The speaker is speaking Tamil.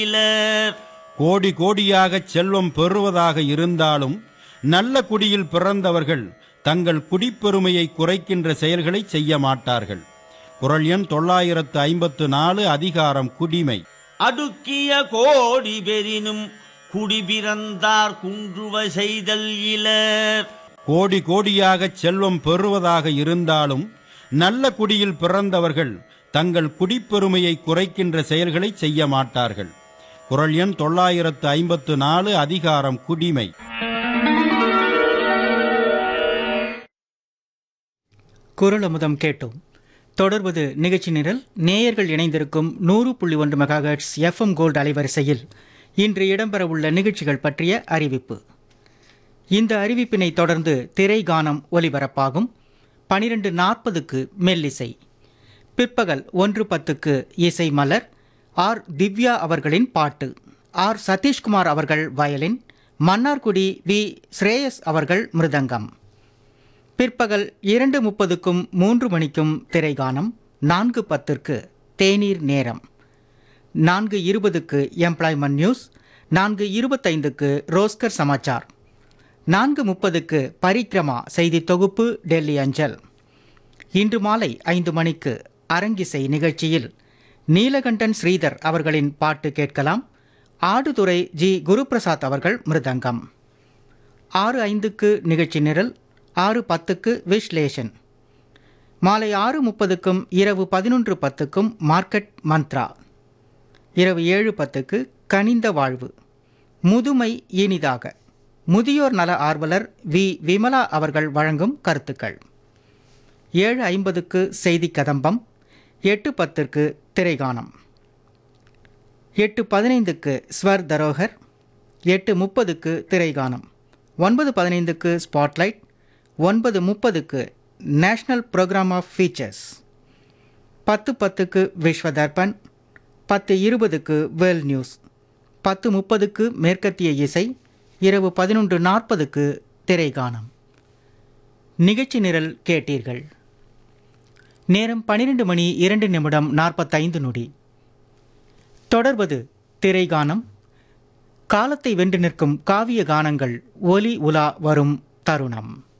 இலர் கோடி கோடியாகச் செல்வம் பெறுவதாக இருந்தாலும் நல்ல குடியில் பிறந்தவர்கள் தங்கள் குடிப்பெருமையை குறைக்கின்ற செயல்களை செய்ய மாட்டார்கள் குரல் எண் தொள்ளாயிரத்து ஐம்பத்து நாலு அதிகாரம் குடிமை அடுக்கிய கோடி பெறினும் குடிபிறந்தார் குன்றுவ செய்தல் இலர் கோடி கோடியாகச் செல்வம் பெறுவதாக இருந்தாலும் நல்ல குடியில் பிறந்தவர்கள் தங்கள் குடிப்பெருமையை குறைக்கின்ற செயல்களை செய்ய மாட்டார்கள் குரல் எண் தொள்ளாயிரத்து ஐம்பத்து நாலு அதிகாரம் குடிமை குரல் அமுதம் கேட்டோம் தொடர்வது நிகழ்ச்சி நிரல் நேயர்கள் இணைந்திருக்கும் நூறு புள்ளி ஒன்று மெகாஹெட்ஸ் எஃப்எம் கோல்டு அலைவரிசையில் இன்று இடம்பெறவுள்ள நிகழ்ச்சிகள் பற்றிய அறிவிப்பு இந்த அறிவிப்பினை தொடர்ந்து திரை கானம் ஒலிபரப்பாகும் பனிரெண்டு நாற்பதுக்கு மெல்லிசை பிற்பகல் ஒன்று பத்துக்கு இசை மலர் ஆர் திவ்யா அவர்களின் பாட்டு ஆர் சதீஷ்குமார் அவர்கள் வயலின் மன்னார்குடி வி ஸ்ரேயஸ் அவர்கள் மிருதங்கம் பிற்பகல் இரண்டு முப்பதுக்கும் மூன்று மணிக்கும் திரைகானம் நான்கு பத்திற்கு தேநீர் நேரம் நான்கு இருபதுக்கு எம்ப்ளாய்மெண்ட் நியூஸ் நான்கு இருபத்தைந்துக்கு ரோஸ்கர் சமாச்சார் நான்கு முப்பதுக்கு பரிக்ரமா செய்தி தொகுப்பு டெல்லி அஞ்சல் இன்று மாலை ஐந்து மணிக்கு அரங்கிசை நிகழ்ச்சியில் நீலகண்டன் ஸ்ரீதர் அவர்களின் பாட்டு கேட்கலாம் ஆடுதுறை ஜி குருபிரசாத் அவர்கள் மிருதங்கம் ஆறு ஐந்துக்கு நிகழ்ச்சி நிரல் ஆறு பத்துக்கு விஸ்லேஷன் மாலை ஆறு முப்பதுக்கும் இரவு பதினொன்று பத்துக்கும் மார்க்கெட் மந்த்ரா இரவு ஏழு பத்துக்கு கனிந்த வாழ்வு முதுமை இனிதாக முதியோர் நல ஆர்வலர் வி விமலா அவர்கள் வழங்கும் கருத்துக்கள் ஏழு ஐம்பதுக்கு செய்தி கதம்பம் எட்டு பத்திற்கு திரைகானம் எட்டு பதினைந்துக்கு ஸ்வர் தரோகர் எட்டு முப்பதுக்கு திரைகானம் ஒன்பது பதினைந்துக்கு ஸ்பாட்லைட் ஒன்பது முப்பதுக்கு நேஷனல் ப்ரோக்ராம் ஆஃப் ஃபீச்சர்ஸ் பத்து பத்துக்கு விஸ்வ தர்பன் பத்து இருபதுக்கு வேல் நியூஸ் பத்து முப்பதுக்கு மேற்கத்திய இசை இரவு பதினொன்று நாற்பதுக்கு திரைகானம் நிகழ்ச்சி நிரல் கேட்டீர்கள் நேரம் பன்னிரண்டு மணி இரண்டு நிமிடம் நாற்பத்தைந்து நொடி தொடர்வது திரைகானம் காலத்தை வென்று நிற்கும் காவிய கானங்கள் ஒலி உலா வரும் தருணம்